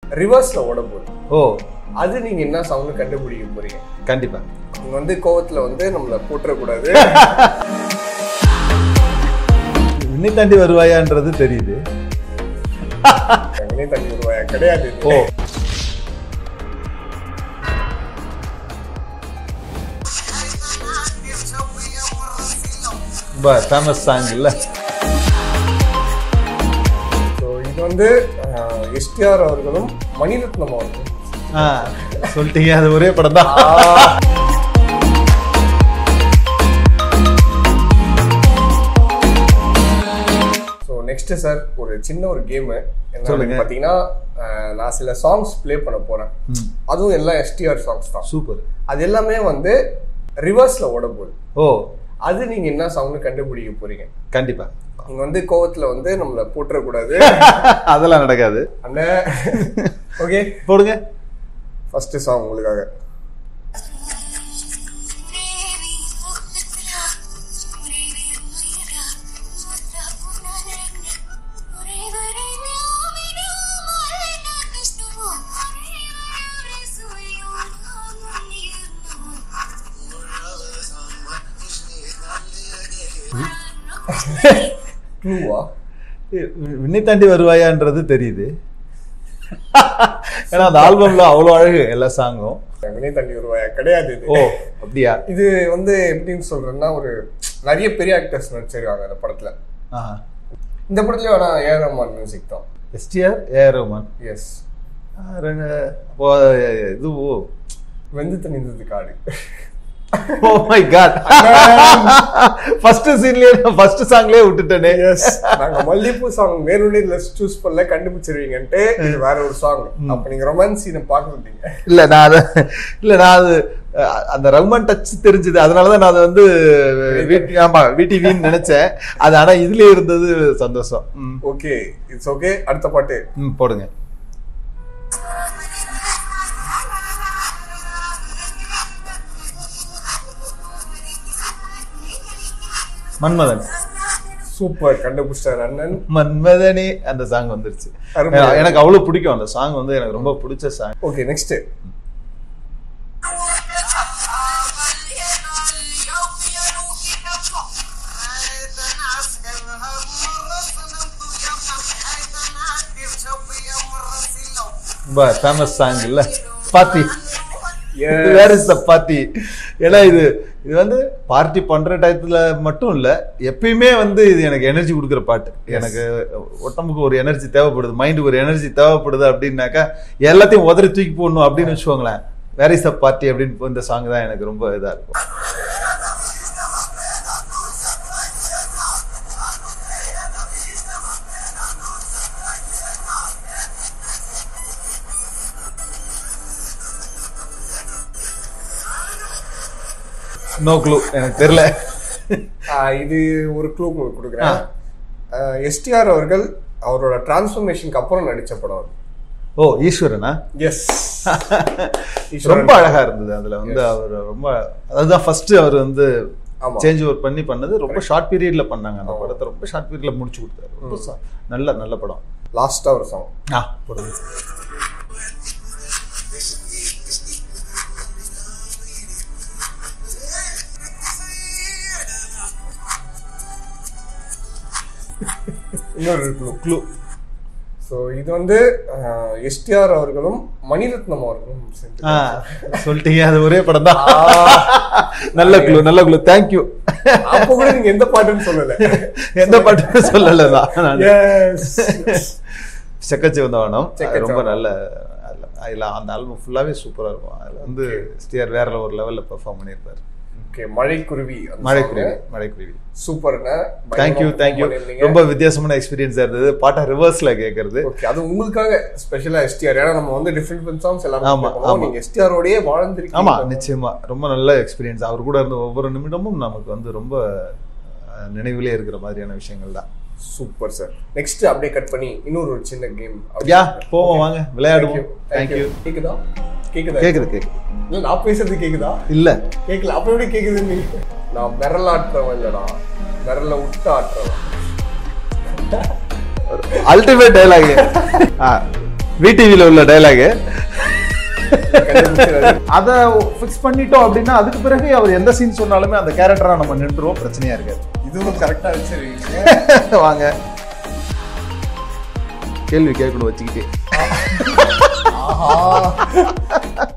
ரிவர்ஸ்ல ஓட போகுது ஓ அது நீங்க என்ன சவுண்ட் கண்டுபிடிக்க போறீங்க கண்டிப்பா நீங்க வந்து கோவத்துல வந்து நம்மள போட்டுறக்கூடாது விண்ணை தாண்டி வருவாயான்றது தெரியுது எங்கனே தண்ணி வருவாயா கிடையாது இது. ஓ ரொம்ப ஃபேமஸ் சாங் இல்ல So, இது வந்து எஸ்டிஆர் அவர்களும் மணிரத்னம் அவர்களும் ஆ சொல்லிட்டீங்க அது ஒரே படம் தான் ஸோ நெக்ஸ்ட் சார் ஒரு சின்ன ஒரு கேம் என்ன சொல்லுங்க. அப்படின்னு பார்த்தீங்கன்னா அஹ், நான் சில சாங்ஸ் ப்ளே பண்ண போறேன் அதுவும் எல்லாம் எஸ்டிஆர் சாங்ஸ் தான் சூப்பர் அது எல்லாமே வந்து ரிவர்ஸ்ல ஓட போகுது ஓ அது நீங்க என்ன சவுண்ட் கண்டுபிடிக்க போறீங்க கண்டிப்பா நீங்க வந்து கோவத்துல வந்து நம்மள போட்டுறக்கூடாது அதெல்லாம் நடக்காது அந்த ஓகே போடுங்க ஃபர்ஸ்ட் சாங் உங்களுக்காக க்ளூவா விண்ணை தாண்டி வருவாயான்றது தெரியுது ஏன்னா அந்த ஆல்பம்ல அவ்வளோ அழகு எல்லா சாங்கும் எங்கனே தண்ணி வருவாயா கிடையாது இது ஓ அப்படியா இது வந்து எப்படின்னு சொல்றேன்னா ஒரு நிறைய பெரிய ஆக்டர்ஸ் நடிச்சிருக்காங்க அந்த படத்துல ஆஹா இந்த படத்துல வேணா ஏஆர் ரஹ்மான் மியூசிக் தான் எஸ்டிஆர் ஏஆர் ரஹ்மான் எஸ் ஆ, ரெண்டு- ஓ, இது ஓ Vendhu Thanindhathu Kaadu oh my god first சீன்லயே ஃபர்ஸ்ட் சாங்லயே விட்டுட்டேனே எஸ் நாங்க மல்லிப்பூ சாங் வேணும்னே லெஸ் சூஸ் பண்ணல கண்டுபிடிச்சிருவீங்கன்ட்டு இது வேற ஒரு சாங் அப்ப நீங்க ரொமான்ஸ் சீனை பாக்குறீங்க இல்ல நான் அத இல்ல நான் அது அஹ், அந்த ரகுமான் டச் தெரிஞ்சது அதனாலதான் நான் அதை வந்து வீட்டு ஆமா விடிவின்னு நினைச்சேன் அது ஆனா இதுலயே இருந்தது சந்தோஷம் ம். ஓகே இட்ஸ் ஓகே அடுத்த பாட்டு ம் போடுங்க மன்மதன் சூப்பர் கண்டுபிடிச்சார் அண்ணன் மன்மதனே அந்த சாங் வந்துருச்சு அருமை. எனக்கு அவ்வளவு பிடிக்கும் அந்த சாங் வந்து எனக்கு ரொம்ப பிடிச்ச சாங் ஓகே நெக்ஸ்ட் ரொம்ப ஃபேமஸ் சாங் இல்ல பாத்தி Yes. Where is the party ஏன்னா இது இது வந்து பார்ட்டி பண்ற டயத்துல மட்டும் இல்ல எப்பயுமே வந்து இது எனக்கு எனர்ஜி கொடுக்குற பாட்டு எனக்கு உடம்புக்கு ஒரு எனர்ஜி தேவைப்படுது மைண்டுக்கு ஒரு எனர்ஜி தேவைப்படுது அப்படின்னாக்கா எல்லாத்தையும் உதறி தூக்கி போடணும் அப்படின்னு வச்சுக்கோங்களேன் வேர் இஸ் த பார்ட்டி அப்படின்னு இந்த சாங் தான் எனக்கு ரொம்ப இதா இருக்கும் நோ க்ளூ எனக்கு தெரியல இது ஒரு க்ளூ உங்களுக்கு கொடுக்குறேன் எஸ்டிஆர் அவர்கள் அவரோட டிரான்ஸ்ஃபர்மேஷனுக்கு அப்புறம் நடிச்ச படம் அது ஓ ஈஸ்வரனா எஸ் ரொம்ப அழகா இருந்தது அதுல வந்து அவர் ரொம்ப அதுதான் ஃபர்ஸ்ட் அவர் வந்து ஆமா. சேஞ்ச் ஓவர் பண்ணி பண்ணது ரொம்ப ஷார்ட் பீரியட்ல பண்ணாங்க அந்த படத்தை ரொம்ப ஷார்ட் பீரியட்ல முடிச்சு கொடுத்தாரு ரொம்ப ச- நல்ல நல்ல படம் லாஸ்டா ஒரு சாங் ஆ போடுங்க இன்னொரு க்ளூ க்ளூ ஸோ இது வந்து எஸ்டிஆர் அவர்களும் மணிரத்னம் அவர்களும் சேர்ந்து ஆ சொல்லிட்டீங்க அது ஒரே படம் தான் நல்ல க்ளூ நல்ல க்ளூ தேங்க்யூ அப்போ கூட நீங்க எந்த பாட்டுன்னு சொல்லல எந்த பாட்டுமே சொல்லல தான் நான் எஸ் செக்கச்சி வந்தவனம் செக்கச்சி ரொம்ப வந்தவனம். நல்ல அதுல- அதுல அந்த ஆல்பம் ஃபுல்லாவே சூப்பரா இருக்கும் அதுல வந்து ஸ்டியர் வேற ஒரு லெவல்ல பெர்ஃபார்ம் பண்ணியிருப்பாரு ஓகே மழைக்குருவி அந்த மழைக்குருவி மழைக்குருவி சூப்பர்ங்க தேங்க்யூ தேங்க்யூ ரொம்ப வித்தியாசமான எக்ஸ்பீரியன்ஸா இருந்தது பாட்டை ரிவர்ஸ்ல கேட்கறது ஓகே அது உங்களுக்காக ஸ்பெஷலா எஸ்டிஆர் ஏன்னா நம்ம வந்து டிஃப்ரெண்ட் டிஃப்ரெண்ட் சாங்ஸ் எல்லாமே ஆமா, கேட்போம். ஆமா. நீங்க எஸ்டிஆரோடயே வாழ்ந்திருக்கீங்க ஆமா நிச்சயமா ரொம்ப நல்ல எக்ஸ்பீரியன்ஸ் அவர் கூட இருந்த ஒவ்வொரு நிமிடமும் நமக்கு வந்து ரொம்ப அஹ், நினைவிலே இருக்கிற மாதிரியான விஷயங்கள் தான் சூப்பர் சார் நெக்ஸ்ட் அப்படியே கட் பண்ணி இன்னொரு ஒரு சின்ன கேம் யா போவோம் வாங்க விளையாடுவோம் தேங்க்யூ கேக்குதா கேக்குதா கேக்குது கேக்குது இல்ல நான் பேசுறது கேக்குதா இல்ல கேக்கல அப்ப எப்படி கேக்குது நீ நான் விரல் ஆட்டுறவன் இல்லடா விரல விட்டு ஆட்டுறவன் அல்டிமேட் டைலாக் விடிவில உள்ள டைலாகு கண்டுபிடிச்சிடாரு. அதை ஃபிக்ஸ் பண்ணிட்டோம் அப்படின்னா அதுக்கு பிறகு அவர் எந்த சீன் சொன்னாலுமே அந்த கேரக்டரா நம்ம நின்றுவோம் பிரச்சனையா இருக்காது இதுவும் கரெக்டா வச்சிருக்கீங்க வாங்க கேள்வி கேட்கணும் வச்சுக்கிட்டே ஆஹா